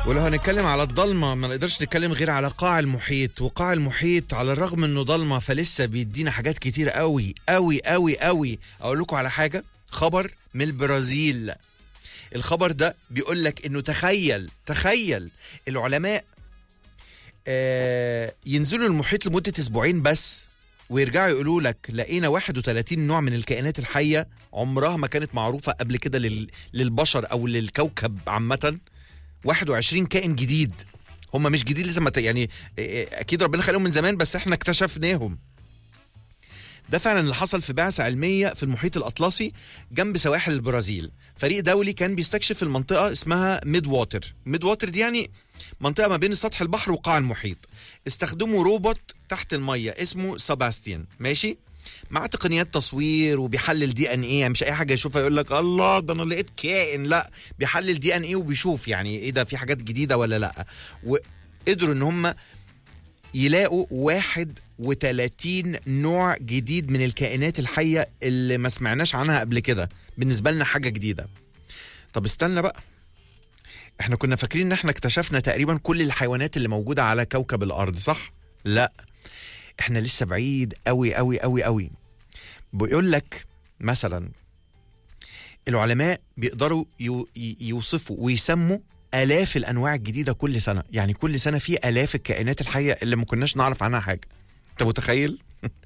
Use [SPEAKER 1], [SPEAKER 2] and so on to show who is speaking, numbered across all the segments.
[SPEAKER 1] ولو هنتكلم على الضلمة ما نقدرش نتكلم غير على قاع المحيط وقاع المحيط على الرغم انه ضلمة فلسه بيدينا حاجات كتير قوي قوي قوي قوي اقول لكم على حاجة خبر من البرازيل الخبر ده بيقول لك انه تخيل تخيل العلماء آه ينزلوا المحيط لمدة اسبوعين بس ويرجعوا يقولوا لك لقينا 31 نوع من الكائنات الحية عمرها ما كانت معروفة قبل كده لل... للبشر او للكوكب عامة 21 كائن جديد هم مش جديد لسه ما ت- يعني إيه، اكيد ربنا خلقهم من زمان بس احنا اكتشفناهم ده فعلا اللي حصل في بعثة علمية في المحيط الأطلسي جنب سواحل البرازيل فريق دولي كان بيستكشف المنطقة اسمها ميد واتر ميد واتر دي يعني منطقة ما بين سطح البحر وقاع المحيط استخدموا روبوت تحت المية اسمه سباستيان ماشي مع تقنيات تصوير وبيحلل دي ان ايه يعني مش اي حاجه يشوفها يقول لك الله ده انا لقيت كائن لا بيحلل دي ان ايه وبيشوف يعني ايه ده في حاجات جديده ولا لا وقدروا ان هم يلاقوا 31 نوع جديد من الكائنات الحيه اللي ما سمعناش عنها قبل كده بالنسبه لنا حاجه جديده طب استنى بقى احنا كنا فاكرين ان احنا اكتشفنا تقريبا كل الحيوانات اللي موجوده على كوكب الارض صح لا احنا لسه بعيد قوي قوي قوي قوي بيقول لك مثلا العلماء بيقدروا يو- ي- يوصفوا ويسموا آلاف الأنواع الجديدة كل سنة يعني كل سنة في آلاف الكائنات الحية اللي ما كناش نعرف عنها حاجة أنت متخيل؟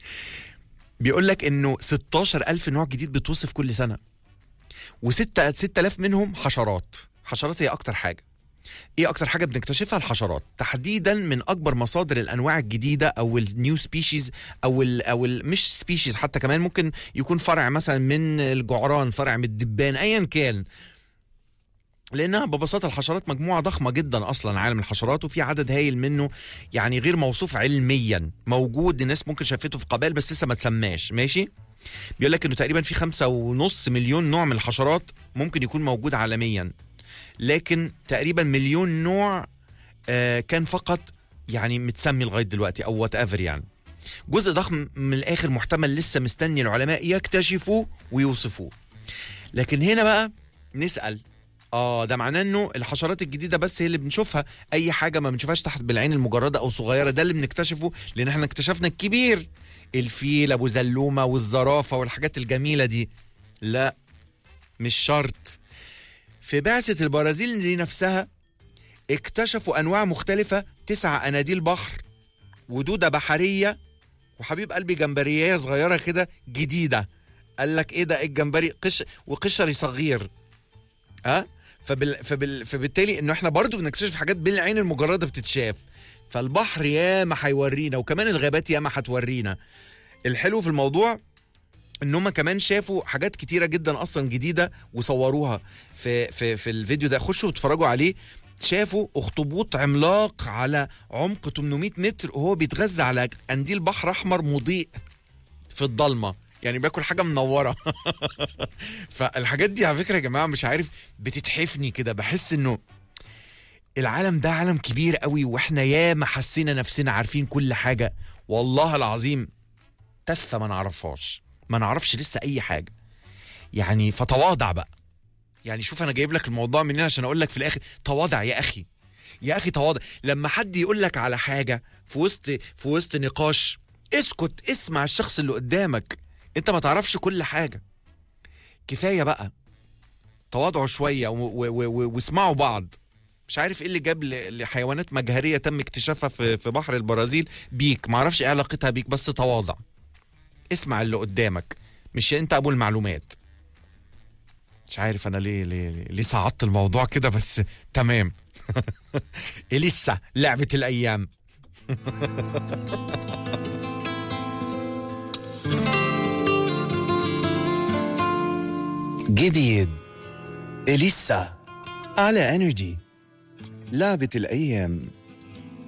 [SPEAKER 1] بيقول لك إنه 16 ألف نوع جديد بتوصف كل سنة وستة 6000 منهم حشرات حشرات هي أكتر حاجة ايه اكتر حاجه بنكتشفها الحشرات تحديدا من اكبر مصادر الانواع الجديده او النيو سبيشيز او ال او ال مش سبيشيز حتى كمان ممكن يكون فرع مثلا من الجعران فرع من الدبان ايا كان لانها ببساطه الحشرات مجموعه ضخمه جدا اصلا عالم الحشرات وفي عدد هايل منه يعني غير موصوف علميا موجود الناس ممكن شافته في قبائل بس لسه ما تسماش ماشي بيقول لك انه تقريبا في خمسة ونص مليون نوع من الحشرات ممكن يكون موجود عالميا لكن تقريبا مليون نوع آه، كان فقط يعني متسمي لغايه دلوقتي او وات ايفر يعني جزء ضخم من الاخر محتمل لسه مستني العلماء يكتشفوه ويوصفوه لكن هنا بقى نسال اه ده معناه انه الحشرات الجديده بس هي اللي بنشوفها اي حاجه ما بنشوفهاش تحت بالعين المجرده او صغيره ده اللي بنكتشفه لان احنا اكتشفنا الكبير الفيل ابو زلومه والزرافه والحاجات الجميله دي لا مش شرط في بعثة البرازيل دي نفسها اكتشفوا أنواع مختلفة تسع أناديل بحر ودودة بحرية وحبيب قلبي جمبرية صغيرة كده جديدة قال لك ايه ده إيه الجمبري قش وقشري صغير ها فبال فبال فبالتالي انه احنا برضو بنكتشف حاجات بالعين المجرده بتتشاف فالبحر ياما هيورينا وكمان الغابات ياما هتورينا الحلو في الموضوع ان هم كمان شافوا حاجات كتيره جدا اصلا جديده وصوروها في في في الفيديو ده خشوا واتفرجوا عليه شافوا اخطبوط عملاق على عمق 800 متر وهو بيتغذى على قنديل بحر احمر مضيء في الضلمه يعني بياكل حاجه منوره فالحاجات دي على فكره يا جماعه مش عارف بتتحفني كده بحس انه العالم ده عالم كبير قوي واحنا ياما حسينا نفسنا عارفين كل حاجه والله العظيم تفه ما نعرفهاش ما نعرفش لسه اي حاجه يعني فتواضع بقى يعني شوف انا جايب لك الموضوع منين عشان اقول لك في الاخر تواضع يا اخي يا اخي تواضع لما حد يقول لك على حاجه في وسط في وسط نقاش اسكت اسمع الشخص اللي قدامك انت ما تعرفش كل حاجه كفايه بقى تواضعوا شويه و- و- و- و- واسمعوا بعض مش عارف ايه اللي جاب ل- لحيوانات مجهريه تم اكتشافها في في بحر البرازيل بيك ما اعرفش ايه علاقتها بيك بس تواضع اسمع اللي قدامك مش انت ابو المعلومات مش عارف انا ليه ليه ليه, ليه صعدت الموضوع كده بس تمام لسه لعبة الايام جديد إليسا على انرجي لعبة الايام